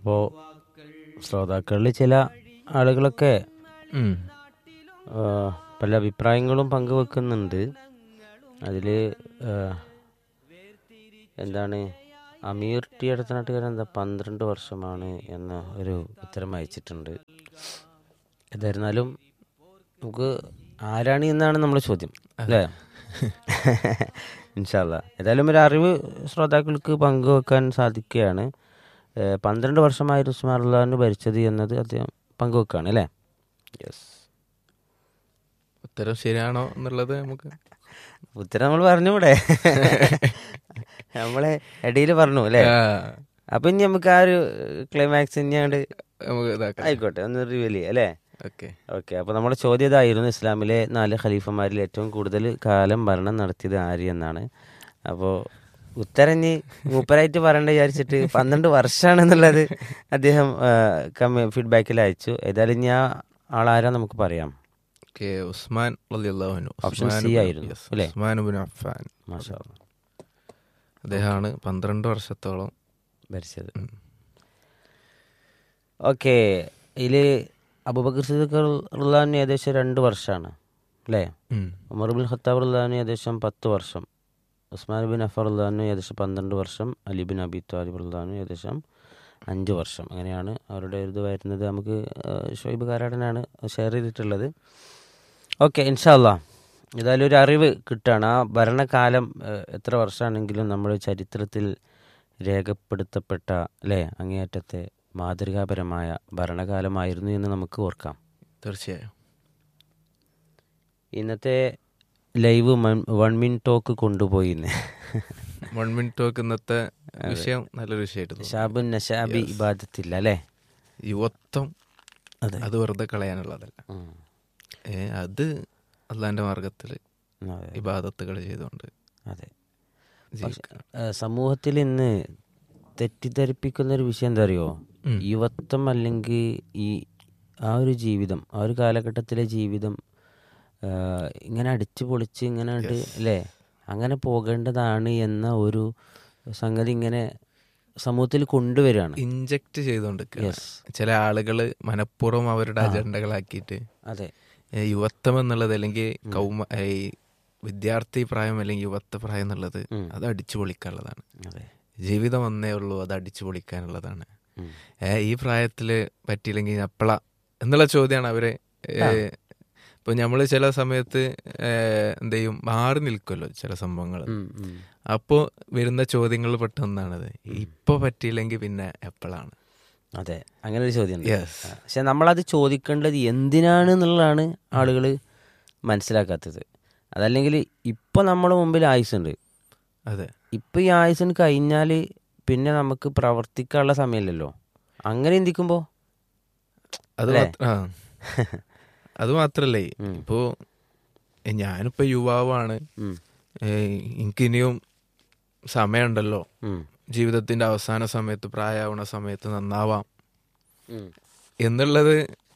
അപ്പോൾ ശ്രോതാക്കളിൽ ചില ആളുകളൊക്കെ ഉം. ആ, പല അഭിപ്രായങ്ങളും പങ്കുവെക്കുന്നുണ്ട് അതിൽ എന്താണ് അമീർ ടി അടുത്തനാട്ടുകാരൻ എന്താ പന്ത്രണ്ട് വർഷമാണ് എന്ന ഒരു ഉത്തരം അയച്ചിട്ടുണ്ട് ഏതായിരുന്നാലും നമുക്ക് ആരാണ് എന്നാണ് നമ്മുടെ ചോദ്യം അല്ലേ ഇൻഷാല്ല ഏതായാലും ഒരു അറിവ് ശ്രോതാക്കൾക്ക് പങ്കുവെക്കാൻ സാധിക്കുകയാണ് ഏഹ് പന്ത്രണ്ട് വർഷമായിരുന്നു ഉസ്മാൻ അള്ളാഹിന് ഭരിച്ചത് എന്നത് അദ്ദേഹം പങ്കുവെക്കുകയാണ് അല്ലേ യെസ് ഉത്തരം ശരിയാണോ എന്നുള്ളത് നമുക്ക് ഉത്തരം നമ്മൾ പറഞ്ഞൂടെ നമ്മളെ ഇടയിൽ പറഞ്ഞു അല്ലേ ആ, അപ്പൊ ഇനി നമുക്ക് ആ ഒരു ക്ലൈമാക്സ് ഇനിയാണ്ട് നമുക്ക് ഇതാക്കാം ആയിക്കോട്ടെ ഒന്ന് റിവീൽ ചെയ്യാം അല്ലേ ഓക്കെ ഓക്കെ അപ്പോൾ നമ്മുടെ ചോദ്യം ഇതായിരുന്നു ഇസ്ലാമിലെ നാല് ഖലീഫമാരിൽ ഏറ്റവും കൂടുതൽ കാലം ഭരണം നടത്തിയത് ആര് എന്നാണ് അപ്പോൾ ഉത്തരം ഇനി മൂപ്പരായിട്ട് പറയണ്ട വിചാരിച്ചിട്ട് പന്ത്രണ്ട് വർഷമാണെന്നുള്ളത് അദ്ദേഹം കമ്മി ഫീഡ്ബാക്കിൽ അയച്ചു ഏതായാലും ഇനി ആ ആളാരാ നമുക്ക് പറയാം ഓക്കെ ഉസ്മാൻ റളിയല്ലാഹു അൻഹു. ഓപ്ഷൻ ഉസ്മാൻ സി ഇബ്നു- ആയിരുന്നു, yes, അല്ലേ? ഉസ്മാൻ ഇബ്നു അഫ്ഫാൻ മാഷാ അല്ലാ. അദ്ദേഹമാണ് പന്ത്രണ്ട് വർഷത്തോളം ഭരിച്ചത് ഓക്കെ ഇതില് അബൂബക്കർ സിദ്ദീഖ് റുല്ലാന് ഏകദേശം രണ്ട് വർഷമാണ് അല്ലേ ഉം. ഉമർ ബിൻ ഖത്താബ് റുല്ലാന് ഏകദേശം പത്ത് വർഷം ഉസ്മാൻ ബിൻ അഫർ റുല്ലാന് ഏകദേശം പന്ത്രണ്ട് വർഷം അലി ബിൻ അബി താലിബ് റുല്ലാന് ഏകദേശം അഞ്ച് വർഷം അങ്ങനെയാണ് അവരുടെ ഒരു ഇത് വരുന്നത് നമുക്ക് ആ, ഷുഹൈബ് കാരാടനാണ് ഷെയർ ചെയ്തിട്ടുള്ളത് ഓക്കെ ഇൻഷാല്ല ഏതായാലും ഒരു അറിവ് കിട്ടുകയാണ് ആ ഭരണകാലം ആ, എത്ര വർഷമാണെങ്കിലും നമ്മുടെ ചരിത്രത്തിൽ രേഖപ്പെടുത്തപ്പെട്ട അല്ലേ അങ്ങേയറ്റത്തെ മാതൃകാപരമായ ഭരണകാലമായിരുന്നു എന്ന് നമുക്ക് ഓർക്കാം തീർച്ചയായും ഇന്നത്തെ ലൈവ് വൺ മിൻ ടോക്ക് കൊണ്ടുപോയി ഇന്ന്. വൺ മിനിറ്റ് ടോക്ക് ഇന്നത്തെ വിഷയം നല്ലൊരു വിഷയമായിട്ട് തോന്നി. ഷാബുൻ നഷാബി ഇബാദത്തില്ല അല്ലേ യുവത്വം അതെ അത് വെറുതെ കളയാനുള്ളതല്ല ഉം. ഏ അത് അള്ളാന്റെ മാർഗത്തിൽ അതെ ഇബാദത്തുകൾ ചെയ്തുകൊണ്ട് അതെ ജീവിക്കുക ഏഹ് സമൂഹത്തിൽ ഇന്ന് തെറ്റിദ്ധരിപ്പിക്കുന്ന ഒരു വിഷയം എന്താ അറിയോ ഉം. യുവത്വം അല്ലെങ്കിൽ ഈ ആ ഒരു ജീവിതം ആ ഒരു കാലഘട്ടത്തിലെ ജീവിതം ഏഹ് ഇങ്ങനെ അടിച്ചു പൊളിച്ച് ഇങ്ങനെ ആയിട്ട് അല്ലേ അങ്ങനെ പോകേണ്ടതാണ് എന്ന ഒരു സംഗതി ഇങ്ങനെ സമൂഹത്തിൽ കൊണ്ടുവരികയാണ് ഇഞ്ചക്ട് ചെയ്തുകൊണ്ട് Yes. ചില ആളുകൾ മനഃപൂർവ്വം അവരുടെ അജണ്ടകളാക്കിയിട്ട് അതെ ഏ, യുവത്വം എന്നുള്ളത് അല്ലെങ്കിൽ കൗമ ഈ വിദ്യാർത്ഥി പ്രായം അല്ലെങ്കിൽ യുവത്വ പ്രായം എന്നുള്ളത് ഉം. അത് അടിച്ചു പൊളിക്കാനുള്ളതാണ് അതെ ജീവിതം ഒന്നേ ഉള്ളൂ അത് അടിച്ചു പൊളിക്കാനുള്ളതാണ് ഉം. ഏ, ഈ പ്രായത്തില് പറ്റിയില്ലെങ്കിൽ അപ്പള എന്നുള്ള ചോദ്യമാണ് അവര് ഏ, ഇപ്പൊ നമ്മള് ചില സമയത്ത് ഏ, എന്ത് ചെയ്യും മാറി നിൽക്കുമല്ലോ ചില സംഭവങ്ങൾ ഉം, ഉം. അപ്പോ വരുന്ന ചോദ്യങ്ങൾ പെട്ടെന്നാണത് ഇപ്പൊ പറ്റിയില്ലെങ്കിൽ പിന്നെ എപ്പോഴാണ് അതെ അങ്ങനെ ഒരു ചോദ്യം Yes. പക്ഷെ നമ്മളത് ചോദിക്കേണ്ടത് എന്തിനാണ് എന്നുള്ളതാണ് ആളുകൾ മനസ്സിലാക്കാത്തത് അതല്ലെങ്കിൽ ഇപ്പൊ നമ്മുടെ മുമ്പിൽ ആയുസുണ്ട് അതെ ഇപ്പൊ ഈ ആയുസിന് കഴിഞ്ഞാൽ പിന്നെ നമുക്ക് പ്രവർത്തിക്കാനുള്ള സമയമില്ലല്ലോ അങ്ങനെ ചിന്തിക്കുമ്പോ അത് അല്ലേ? മാത്ര- ആ. അത് മാത്രല്ലേ ഇപ്പോ ഏ, ഞാനിപ്പോ യുവാവാണ് ഉം, ഏ, എനിക്കിനിയും സമയമുണ്ടല്ലോ ഉം, ജീവിതത്തിന്റെ അവസാന സമയത്ത് പ്രായമാവണ സമയത്ത് നന്നാവാം ഉം. എന്നുള്ളത്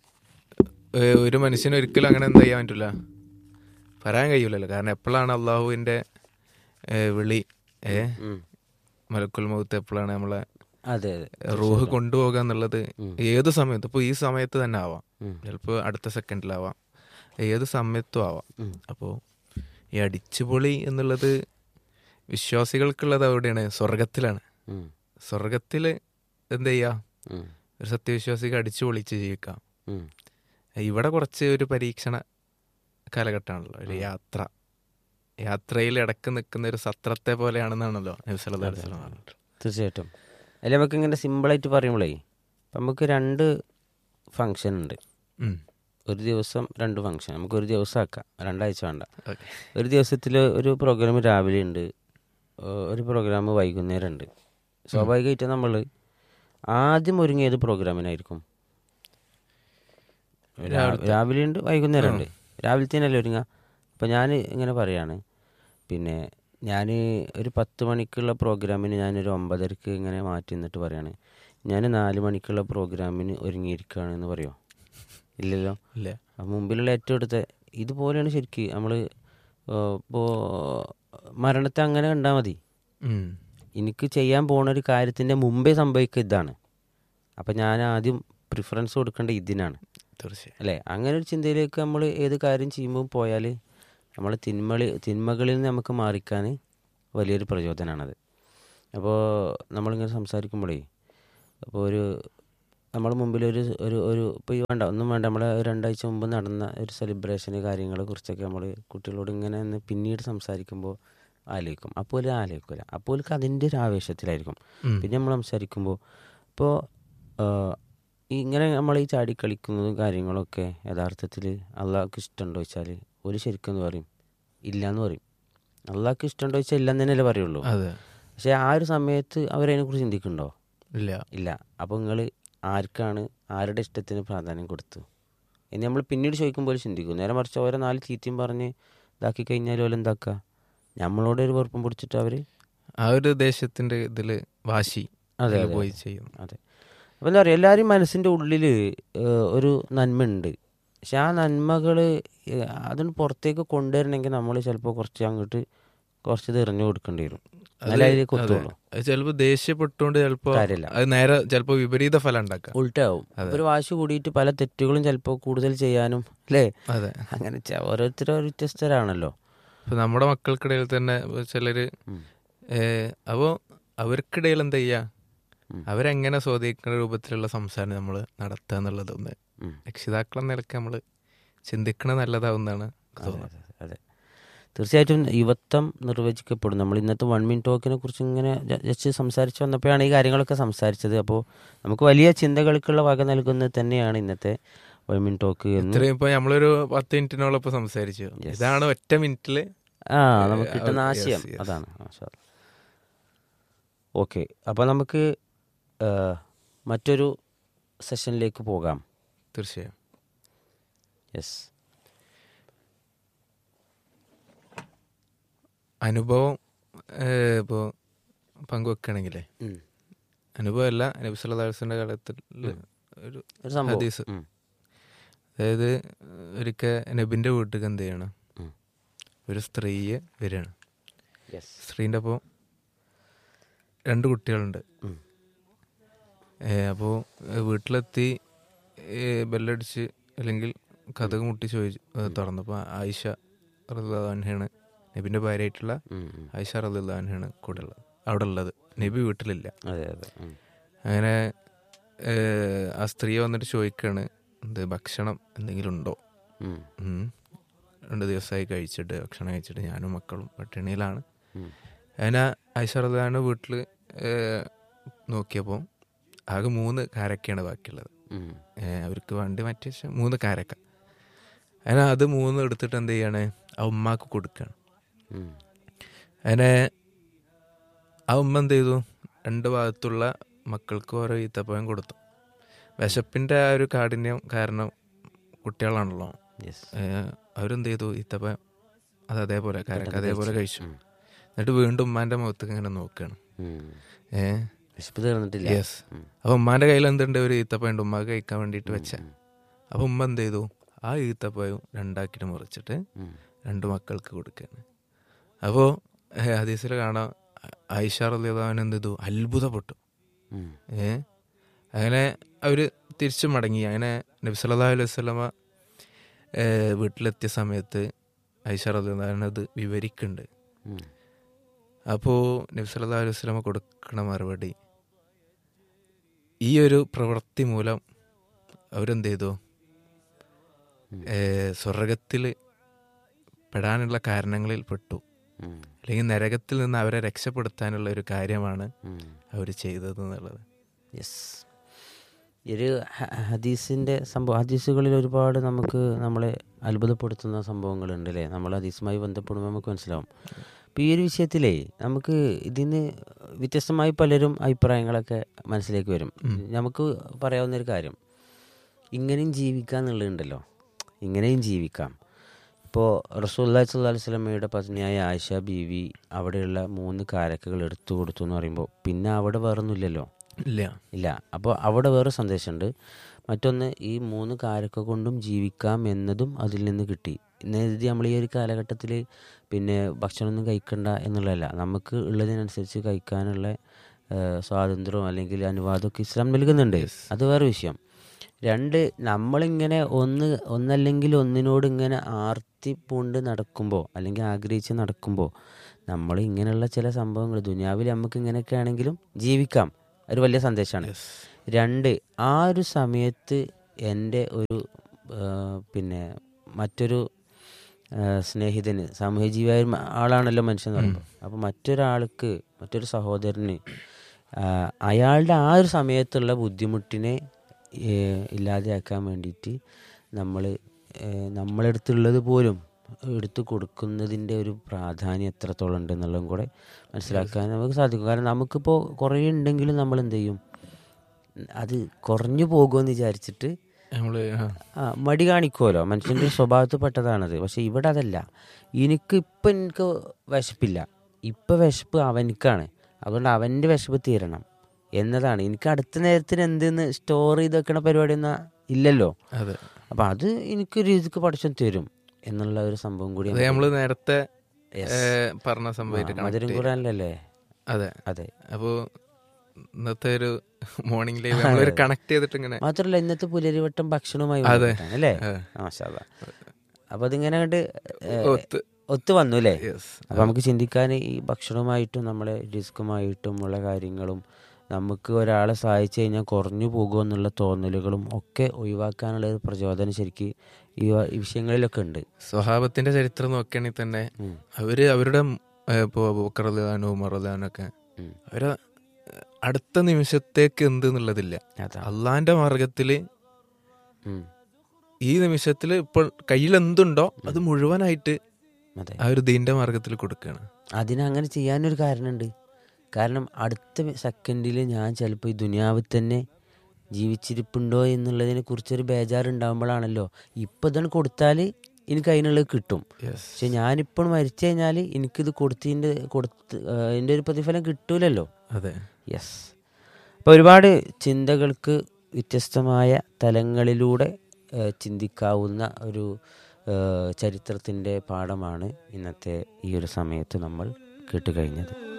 ഏ, ഒരു മനുഷ്യന് ഒരിക്കലും അങ്ങനെ എന്താ ചെയ്യാൻ പറ്റില്ല പറയാൻ കഴിയൂലല്ലോ കാരണം എപ്പോഴാണ് അള്ളാഹുവിന്റെ ഏ, വിളി ഏ ഉം. മലക്കുൽ മൗത്ത് എപ്പോഴാണ് നമ്മളെ അതെ അതെ റൂഹ് കൊണ്ടുപോകുക എന്നുള്ളത് ഏത് സമയത്ത് ഇപ്പൊ ഈ സമയത്ത് തന്നെ ആവാം ഉം. ചിലപ്പോൾ അടുത്ത സെക്കൻഡിലാവാം ഏത് സമയത്തും ആവാം ഉം. അപ്പോൾ ഈ അടിച്ചുപൊളി എന്നുള്ളത് വിശ്വാസികൾക്കുള്ളത് എവിടെയാണ് സ്വർഗത്തിലാണ് ഉം, സ്വർഗത്തിൽ എന്ത് ചെയ്യാ ഉം, ഒരു സത്യവിശ്വാസിക്ക് അടിച്ചു പൊളിച്ച് ജീവിക്കാം ഉം. ഇവിടെ കുറച്ച് ഒരു പരീക്ഷണ കാലഘട്ടമാണല്ലോ ഒരു യാത്ര യാത്രയിൽ ഇടക്ക് നിൽക്കുന്ന ഒരു സത്രത്തെ പോലെയാണെന്നാണല്ലോ നബി സല്ലല്ലാഹു അലൈഹി വസല്ലം പറഞ്ഞിട്ടുള്ളത്. തീർച്ചയായിട്ടും അല്ലെ നമുക്ക് ഇങ്ങനെ സിമ്പിളായിട്ട് പറയുമ്പോഴേ ഇപ്പം നമുക്ക് രണ്ട് ഫങ്ഷൻ ഉണ്ട് ഉം. ഒരു ദിവസം രണ്ട് ഫങ്ഷൻ നമുക്ക് ഒരു ദിവസം ആക്കാം രണ്ടാഴ്ച വേണ്ട ഓക്കെ ഒരു ദിവസത്തിൽ ഒരു പ്രോഗ്രാം രാവിലെ ഉണ്ട് ഏഹ് ഒരു പ്രോഗ്രാം വൈകുന്നേരം ഉണ്ട് സ്വാഭാവികമായിട്ട് നമ്മൾ ആദ്യം ഒരുങ്ങിയത് പ്രോഗ്രാമിനായിരിക്കും രാ- രാവിലെ ഉണ്ട് വൈകുന്നേരം ഉണ്ട് രാവിലെ തന്നെയല്ലേ ഒരുങ്ങുക അപ്പം ഞാൻ ഇങ്ങനെ പറയാണ് പിന്നെ ഞാൻ ഒരു പത്ത് മണിക്കുള്ള പ്രോഗ്രാമിന് ഞാനൊരു ഒമ്പതരക്ക് ഇങ്ങനെ മാറ്റി നിന്നിട്ട് പറയാണ് ഞാൻ നാല് മണിക്കുള്ള പ്രോഗ്രാമിന് ഒരുങ്ങിയിരിക്കുകയാണെന്ന് പറയുമോ ഇല്ലല്ലോ ഇല്ല ആ മുമ്പിലുള്ള ഏറ്റവും അടുത്ത ഇതുപോലെയാണ് ശരിക്ക് നമ്മൾ ഇപ്പോൾ മരണത്തെ അങ്ങനെ കണ്ടാൽ മതി ഉം. എനിക്ക് ചെയ്യാൻ പോണ ഒരു കാര്യത്തിൻ്റെ മുമ്പേ സംഭവിക്കുക ഇതാണ് അപ്പം ഞാൻ ആദ്യം പ്രിഫറൻസ് കൊടുക്കേണ്ട ഇതിനാണ് തീർച്ചയായും അല്ലേ അങ്ങനെ ഒരു ചിന്തയിലേക്ക് നമ്മൾ ഏത് കാര്യം ചെയ്യുമ്പോൾ പോയാൽ നമ്മളെ തിന്മളി തിന്മകളിൽ നിന്ന് നമുക്ക് മാറിക്കാൻ വലിയൊരു പ്രചോദനമാണത് അപ്പോൾ നമ്മളിങ്ങനെ സംസാരിക്കുമ്പോഴേ അപ്പോൾ ഒരു നമ്മുടെ മുമ്പിൽ ഒരു ഒരു ഒരു ഇപ്പോൾ ഈ വേണ്ട ഒന്നും വേണ്ട നമ്മളെ രണ്ടാഴ്ച മുമ്പ് നടന്ന ഒരു സെലിബ്രേഷന് കാര്യങ്ങളെ കുറിച്ചൊക്കെ നമ്മൾ കുട്ടികളോട് ഇങ്ങനെ ഒന്ന് പിന്നീട് സംസാരിക്കുമ്പോൾ ആലോചിക്കും അപ്പോൾ ഒരു ആലോചിക്കില്ല അപ്പോൾ ഓൽക്ക് അതിൻ്റെ ഒരു ആവേശത്തിലായിരിക്കും ഉം. പിന്നെ നമ്മൾ സംസാരിക്കുമ്പോൾ ഇപ്പോൾ ഇങ്ങനെ നമ്മൾ ഈ ചാടി കളിക്കുന്നതും കാര്യങ്ങളൊക്കെ യഥാർത്ഥത്തിൽ അള്ളാഹ്ക്ക് ഇഷ്ടമുണ്ടോ വെച്ചാൽ ഒരു ശരിക്കും എന്ന് പറയും ഇല്ല എന്ന് പറയും അള്ളാഹ്ക്ക് ഇഷ്ടമുണ്ടോ വെച്ചാൽ ഇല്ലെന്ന് തന്നെയല്ലേ പറയുള്ളൂ അതെ പക്ഷേ ആ ഒരു സമയത്ത് അവരതിനെക്കുറിച്ച് ചിന്തിക്കുന്നുണ്ടോ ഇല്ല ഇല്ല അപ്പോൾ നിങ്ങൾ ആർക്കാണ് ആരുടെ ഇഷ്ടത്തിന് പ്രാധാന്യം കൊടുത്തു ഇനി നമ്മൾ പിന്നീട് ചോദിക്കുമ്പോൾ ചിന്തിക്കും നേരെ മറിച്ച് ഓരോ നാല് ചീത്തയും പറഞ്ഞ് ഇതാക്കി കഴിഞ്ഞാൽ ഓല എന്താക്കുക നമ്മളോട് ഒരു വെറുപ്പം പിടിച്ചിട്ട് അവർ ആ ഒരു ദേശത്തിന്റെ ഇതില് വാശി അതെ, ഇതില് അതെ, പോയി ചെയ്യും അതെ അപ്പോൾ എന്താ പറയുക എല്ലാവരും മനസ്സിൻ്റെ ഉള്ളിൽ ഒരു നന്മയുണ്ട് പക്ഷെ ആ നന്മകൾ അതിന് പുറത്തേക്ക് കൊണ്ടുവരണമെങ്കിൽ നമ്മൾ ചിലപ്പോൾ കുറച്ച് അങ്ങോട്ട് കുറച്ച് ഇത് എറിഞ്ഞു കൊടുക്കേണ്ടി വരും എന്നാലേ അതിലേക്ക് ഒത്തുള്ളൂ അത് ചിലപ്പോ ദേഷ്യപ്പെട്ടുകൊണ്ട് ചിലപ്പോ കാര്യമില്ല. അത് നേരെ ചിലപ്പോ വിപരീത ഫലം ഉണ്ടാക്കാം ഉൾട്ടാവും ഒരു വാശി കൂടിയിട്ട് പല തെറ്റുകളും ചിലപ്പോൾ കൂടുതൽ ചെയ്യാനും അല്ലേ അതെ അങ്ങനെ ചെ- ഓരോരുത്തരും വ്യത്യസ്തരാണല്ലോ ഇപ്പൊ നമ്മുടെ മക്കൾക്കിടയിൽ തന്നെ ചിലര് ഉം. ഏഹ് അപ്പോ അവർക്കിടയിൽ എന്താ ചെയ്യാ ഉം. അവരെങ്ങനെ സ്വാധീനിക്കുന്ന രൂപത്തിലുള്ള സംസാരം നമ്മൾ നടത്തുക എന്നുള്ളത് ഒന്ന് ഉം. രക്ഷിതാക്കളെ നിലക്ക് നമ്മൾ ചിന്തിക്കണ നല്ലതാവുന്നതാണ് എനിക്ക് അതെ, തോന്നുന്നത് അതെ, അതെ തീർച്ചയായിട്ടും യുവത്വം നിർവചിക്കപ്പെടും നമ്മൾ ഇന്നത്തെ വൺ മിൻ ടോക്കിനെ കുറിച്ച് ഇങ്ങനെ ജ- ജസ്റ്റ് സംസാരിച്ച് വന്നപ്പോഴാണ് ഈ കാര്യങ്ങളൊക്കെ സംസാരിച്ചത് അപ്പോൾ നമുക്ക് വലിയ ചിന്തകൾക്കുള്ള വക നൽകുന്നത് തന്നെയാണ് ഇന്നത്തെ വൺ മിൻ ടോക്ക് എന്ന് ഇത്രയും ഇപ്പൊ നമ്മളൊരു പത്ത് മിനിറ്റിനോളം ഇപ്പൊ സംസാരിച്ചു ഇതാണ് ഒറ്റ മിനിറ്റില് ആ നമുക്ക് കിട്ടുന്ന yes, ആശയം yes. അതാണ് ഓക്കെ അപ്പോൾ നമുക്ക് ആ, മറ്റൊരു സെഷനിലേക്ക് പോകാം തീർച്ചയായും യെസ് അനുഭവം ഏഹ് ഇപ്പോ പങ്കുവെക്കണെങ്കിലേ അനുഭവമല്ല നബി സല്ലാസ്ന്റെ കാലത്തിൽ ഒരു ഒരു സംഭവം ഹദീസ് ഉം. അതായത് ഒരിക്കൽ നബിന്റെ വീട്ടിൽ എന്ത് ചെയ്യണം ഉം. ഒരു സ്ത്രീയെ വരികയാണ് യെസ് സ്ത്രീൻ്റെ അപ്പോൾ രണ്ട് കുട്ടികളുണ്ട് ഉം. അപ്പോൾ വീട്ടിലെത്തി ഏ, ബെല്ലടിച്ച് അല്ലെങ്കിൽ കഥക് മുട്ടി ചോദിച്ചു ഏ, തുറന്നപ്പോൾ ആയിഷ റദ്ദാൻഹയാണ് നബിൻ്റെ ഭാര്യയായിട്ടുള്ള ഉം, ഉം. ആയിഷ റദ്ദാൻഹയാണ് കൂടെ ഉള്ളത് അവിടെ ഉള്ളത് നബി വീട്ടിലില്ല അതെ അതെ ഉം. അങ്ങനെ ഏ, ആ സ്ത്രീ വന്നിട്ട് ചോദിക്കുകയാണ് എന്ത് ഭക്ഷണം എന്തെങ്കിലും ഉണ്ടോ ഉം. ഉം. രണ്ട് ദിവസമായി കഴിച്ചിട്ട് ഭക്ഷണം കഴിച്ചിട്ട് ഞാനും മക്കളും പട്ടിണിയിലാണ് ഉം. അങ്ങനെ ഐശ്വർദാണ് വീട്ടിൽ നോക്കിയപ്പോൾ ആകെ മൂന്ന് കാരക്കയാണ് ബാക്കിയുള്ളത് ഉം. ഏ, അവർക്ക് വണ്ടി മാറ്റി വെച്ച മൂന്ന് കാരക്ക അങ്ങനെ അത് മൂന്ന് എടുത്തിട്ട് എന്ത് ചെയ്യാണ് ആ ഉമ്മാക്ക് കൊടുക്കുകയാണ് ഉം. അങ്ങനെ ആ ഉമ്മ എന്ത് ചെയ്തു രണ്ട് ഭാഗത്തുള്ള മക്കൾക്ക് ഓരോ ഈത്തപ്പഴം കൊടുത്തു വിശപ്പിൻ്റെ ആ ഒരു കാഠിന്യം കാരണം കുട്ടികളാണല്ലോ യെസ് ഏഹ് അവരെന്ത് ചെയ്തു ഈത്തപ്പഴം അത് അതേപോലെ കാരക്ക അതേപോലെ കഴിച്ചു ഉം. എന്നിട്ട് വീണ്ടും ഉമ്മാന്റെ മുഖത്തേക്ക് ഇങ്ങനെ നോക്കുകയാണ് ഉം. ഏഹ് വിശപ്പ് തീർന്നിട്ടില്ല യെസ് ഉം. അപ്പൊ ഉമ്മാന്റെ കയ്യിൽ എന്തുണ്ട് ഒരു ഈത്തപ്പഴം ഉണ്ട് ഉമ്മാക്ക് കഴിക്കാൻ വേണ്ടിയിട്ട് വെച്ച ഉം. അപ്പൊ ഉമ്മ എന്ത് ചെയ്തു ആ ഈത്തപ്പഴം രണ്ടാക്കിയിട്ട് മുറിച്ചിട്ട് ഉം. രണ്ട് മക്കൾക്ക് കൊടുക്കുകയാണ് അപ്പോൾ ഹദീസിൽ കാണാം ആയിഷ റലിയതാവൻ എന്ത് ചെയ്തു അത്ഭുതപ്പെട്ടു ഉം. ഏ അങ്ങനെ അവര് തിരിച്ചു മടങ്ങി അങ്ങനെ നബി സല്ലല്ലാഹു അലൈഹി വസല്ലമ ഏ, വീട്ടിലെത്തിയ സമയത്ത് ഐഷ റളിയല്ലാഹു അത് വിവരിക്കുന്നുണ്ട് ഉം. അപ്പോൾ നബി സല്ലല്ലാഹു അലൈഹി വസല്ലമ കൊടുക്കണ മറുപടി ഈ ഒരു പ്രവൃത്തി മൂലം അവരെന്ത് ചെയ്തു ഉം. ഏ, സ്വർഗത്തിൽ പെടാനുള്ള കാരണങ്ങളിൽ പെട്ടു ഉം. അല്ലെങ്കിൽ നരകത്തിൽ നിന്ന് അവരെ രക്ഷപ്പെടുത്താനുള്ള ഒരു കാര്യമാണ് ഉം. അവർ ചെയ്തത് എന്നുള്ളത് യെസ് ഈ ഒരു ഹ- ഹദീസിൻ്റെ സംഭവം ഹദീസുകളിൽ ഒരുപാട് നമുക്ക് നമ്മളെ അത്ഭുതപ്പെടുത്തുന്ന സംഭവങ്ങളുണ്ട് അല്ലേ നമ്മൾ ഹദീസുമായി ബന്ധപ്പെടുമ്പോൾ നമുക്ക് മനസ്സിലാവും അപ്പോൾ ഈ ഒരു വിഷയത്തിലേ നമുക്ക് ഇതിന് വ്യത്യസ്തമായി പലരും അഭിപ്രായങ്ങളൊക്കെ മനസ്സിലേക്ക് വരും നമുക്ക് പറയാവുന്ന ഒരു കാര്യം ഇങ്ങനെയും ജീവിക്കുക എന്നുള്ളതുണ്ടല്ലോ ഇങ്ങനെയും ജീവിക്കാം ഇപ്പോൾ റസൂല്ലാ സ്വല്ലാ വസ്ലമയുടെ പത്നിയായ ആയിഷ ബീവി അവിടെയുള്ള മൂന്ന് കാരക്കകൾ എടുത്തു കൊടുത്തു എന്ന് പറയുമ്പോൾ പിന്നെ അവിടെ വേറൊന്നുമില്ലല്ലോ ഇല്ല ഇല്ല അപ്പോൾ അവിടെ വേറെ സന്ദേശമുണ്ട് മറ്റൊന്ന് ഈ മൂന്ന് കാരക്ക കൊണ്ടും ജീവിക്കാം എന്നതും അതിൽ നിന്ന് കിട്ടി എന്നെഴുതി നമ്മൾ ഈ ഒരു കാലഘട്ടത്തിൽ പിന്നെ ഭക്ഷണമൊന്നും കഴിക്കണ്ട എന്നുള്ളതല്ല നമുക്ക് ഉള്ളതിനനുസരിച്ച് കഴിക്കാനുള്ള ഏഹ്, സ്വാതന്ത്ര്യവും അല്ലെങ്കിൽ അനുവാദമൊക്കെ ഇസ്ലാം നൽകുന്നുണ്ട് അത് വേറെ വിഷയം രണ്ട് നമ്മളിങ്ങനെ ഒന്ന് ഒന്നല്ലെങ്കിൽ ഒന്നിനോട് ഇങ്ങനെ ആർത്തി പൂണ്ട് നടക്കുമ്പോൾ അല്ലെങ്കിൽ ആഗ്രഹിച്ച് നടക്കുമ്പോൾ നമ്മൾ ഇങ്ങനെയുള്ള ചില സംഭവങ്ങൾ ദുനിയാവിൽ നമുക്ക് ഇങ്ങനെയൊക്കെ ആണെങ്കിലും ജീവിക്കാം ഒരു വലിയ സന്ദേശമാണ് രണ്ട് ആ ഒരു സമയത്ത് എൻ്റെ ഒരു ആ, പിന്നെ മറ്റൊരു ആ, സ്നേഹിതന് സാമൂഹ്യ ജീവിയായ മ- ആളാണല്ലോ മനുഷ്യൻ എന്ന് പറയുമ്പോൾ അപ്പോൾ മറ്റൊരാൾക്ക് മറ്റൊരു സഹോദരന് ആ, അയാളുടെ ആ ഒരു സമയത്തുള്ള ബുദ്ധിമുട്ടിനെ ഏ, ഇല്ലാതെയാക്കാൻ വേണ്ടിയിട്ട് നമ്മൾ നമ്മളെടുത്തുള്ളത് പോലും എടുത്തു കൊടുക്കുന്നതിൻ്റെ ഒരു പ്രാധാന്യം എത്രത്തോളം ഉണ്ട് എന്നുള്ളതും കൂടെ മനസ്സിലാക്കാൻ നമുക്ക് സാധിക്കും കാരണം നമുക്കിപ്പോൾ കുറേ ഉണ്ടെങ്കിലും നമ്മൾ എന്ത് ചെയ്യും അത് കുറഞ്ഞു പോകുമെന്ന് വിചാരിച്ചിട്ട് നമ്മള് ആ, ആ, മടി കാണിക്കുമല്ലോ മനുഷ്യൻ്റെ സ്വഭാവത്തിൽ പെട്ടതാണത് പക്ഷെ ഇവിടെ അതല്ല എനിക്ക് ഇപ്പം എനിക്ക് വിശപ്പില്ല ഇപ്പം വിശപ്പ് അവനിക്കാണ് അതുകൊണ്ട് അവൻ്റെ വിശപ്പ് തീരണം എന്നതാണ് എനിക്ക് അടുത്ത നേരത്തിന് എന്തെന്ന് സ്റ്റോർ ചെയ്ത് വെക്കണ പരിപാടിയൊന്നും ഇല്ലല്ലോ അതെ അപ്പം അത് എനിക്ക് രീതിക്ക് പഠിച്ചു തരും എന്നുള്ള ഒരു സംഭവം കൂടി അത് നമ്മള് നേരത്തെ Yes. ഏ, പറഞ്ഞ സംഭവമായിട്ട് ആ, മധുരം connect ചെയ്യും. കൂടാനല്ലേ അതെ അതെ അപ്പോ ഇന്നത്തെ ഒരു മോർണിംഗ് ലൈവ് നമ്മളൊരു കണക്ട് ചെയ്തിട്ട് ഇങ്ങനെ മാത്രമല്ല ഇന്നത്തെ പുലരിവട്ടം ഭക്ഷണവുമായി അതെ. ബന്ധപ്പെട്ടാണ് അല്ലേ ആ. മാഷാല്ല അപ്പൊ അതിങ്ങനെ കണ്ട് ഒത്ത് ഒത്തു വന്നു അല്ലേ യെസ് അപ്പൊ നമുക്ക് ചിന്തിക്കാൻ ഈ ഭക്ഷണവുമായിട്ടും നമ്മളെ റിസ്ക്കുമായിട്ടും ഉള്ള കാര്യങ്ങളും നമുക്ക് ഒരാളെ സഹായിച്ചു കഴിഞ്ഞാൽ കുറഞ്ഞു പോകുമോ എന്നുള്ള തോന്നലുകളും ഒക്കെ ഒഴിവാക്കാനുള്ള ഒരു പ്രചോദനം ശരിക്ക് ഈ വ- ഈ വിഷയങ്ങളിലൊക്കെ ഉണ്ട് സ്വഭാവത്തിന്റെ ചരിത്രം നോക്കുകയാണെങ്കിൽ തന്നെ ഉം. അവര് അവരുടെ ഏ, ഇപ്പോ ബുക്കറലാനോ ഉമറലാനൊക്കെ ഉം. അവരെ അടുത്ത നിമിഷത്തേക്ക് എന്ത് എന്നുള്ളതില്ല അതാ അള്ളാന്റെ മാർഗത്തില് ഉം. ഈ നിമിഷത്തില് ഇപ്പോൾ കയ്യിൽ എന്തുണ്ടോ അത് മുഴുവനായിട്ട് അതെ ആ ഒരു ദീന്റെ മാർഗത്തിൽ കൊടുക്കുകയാണ് അതിനങ്ങനെ ചെയ്യാനൊരു കാരണമുണ്ട് കാരണം അടുത്ത സെക്കൻഡിൽ ഞാൻ ചിലപ്പോൾ ഈ ദുനിയാവിൽ തന്നെ ജീവിച്ചിരിപ്പുണ്ടോ എന്നുള്ളതിനെ കുറിച്ചൊരു ബേജാറുണ്ടാകുമ്പോഴാണല്ലോ ഇപ്പം ഇതാണ് കൊടുത്താൽ എനിക്ക് അതിനുള്ളത് കിട്ടും യെസ് പക്ഷെ ഞാനിപ്പോൾ മരിച്ചു കഴിഞ്ഞാൽ എനിക്കിത് കൊടുത്തതിൻ്റെ കൊടുത്ത് അതിൻ്റെ ഒരു പ്രതിഫലം കിട്ടൂലല്ലോ അതെ യെസ് അപ്പോൾ ഒരുപാട് ചിന്തകൾക്ക് വ്യത്യസ്തമായ തലങ്ങളിലൂടെ ഏഹ്, ചിന്തിക്കാവുന്ന ഒരു ചരിത്രത്തിൻ്റെ പാഠമാണ് ഇന്നത്തെ ഈ ഒരു സമയത്ത് നമ്മൾ കേട്ടുകഴിഞ്ഞത്